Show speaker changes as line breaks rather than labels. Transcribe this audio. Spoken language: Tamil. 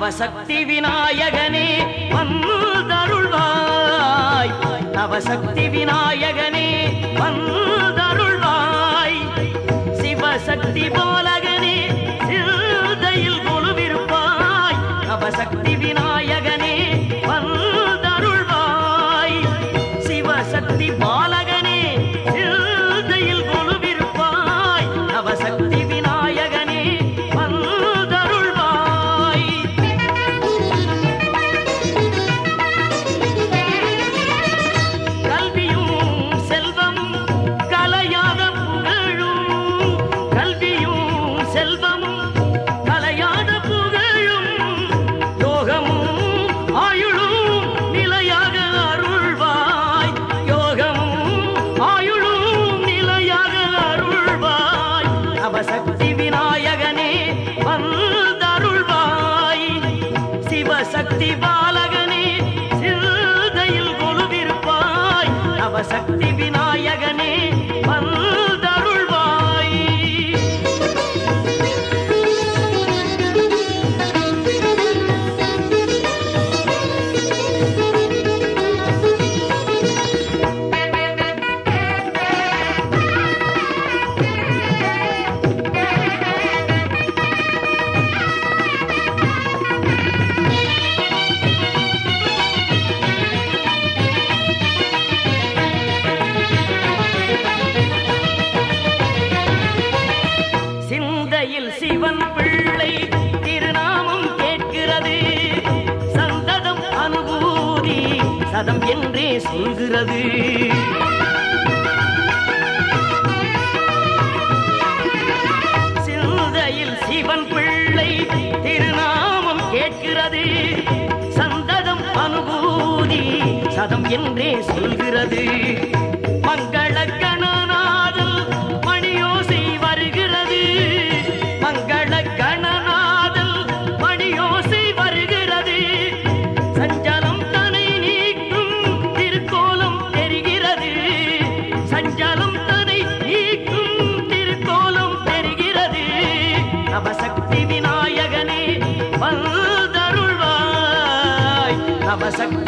நவசக்தி விநாயகனே வந்தருள்வாய் நவசக்தி விநாயகனே வந்தருள்வாய் சிவசக்தி பாலகனே சிந்தையில் கொலுவிருப்பாய் நவசக்தி விநாயகனே வந்தருள்வாய் சிவசக்தி பாலகனே சிந்தையில் கொலுவிருப்பாய் நவசக்தி விநாயகனே வந்தருள்வாய் கல்வியும் செல்வம் கலையாத புகழும் கல்வியும் செல்வம் கலையாத புகழும் யோகமும் ஆயுளும் நிலையாக அருள்வாய் யோகமும் ஆயுளும் நிலையாக அருள்வாய் நவசக்தி விநாயகனே வந்தருள்வாய் சிவசக்தி பாலகனே சிந்தையில் கொலுவிருப்பாய் நவசக்தி விநாயகனே வந்தருள்வாய் சிந்தையில் சிவன் பிள்ளை திருநாமம் கேட்கிறது சந்ததம் அனுபூதி சதம் என்றே சொல்கிறது சிந்தையில் சிவன் பிள்ளை திருநாமம் கேட்கிறது சந்ததம் அனுபூதி சதம் என்றே சொல்கிறது மங்கள கணநாதல் மணியோசை வருகிறது மங்கள கணநாதல் மணியோசை வருகிறது சஞ்சலம் தனை நீக்கும் திருக்கோலம் தெரிகிறது சஞ்சலம் தனை நீக்கும் திருக்கோலம் தெரிகிறது நவசக்தி விநாயகனே வந்தருள்வாய் நவசக்தி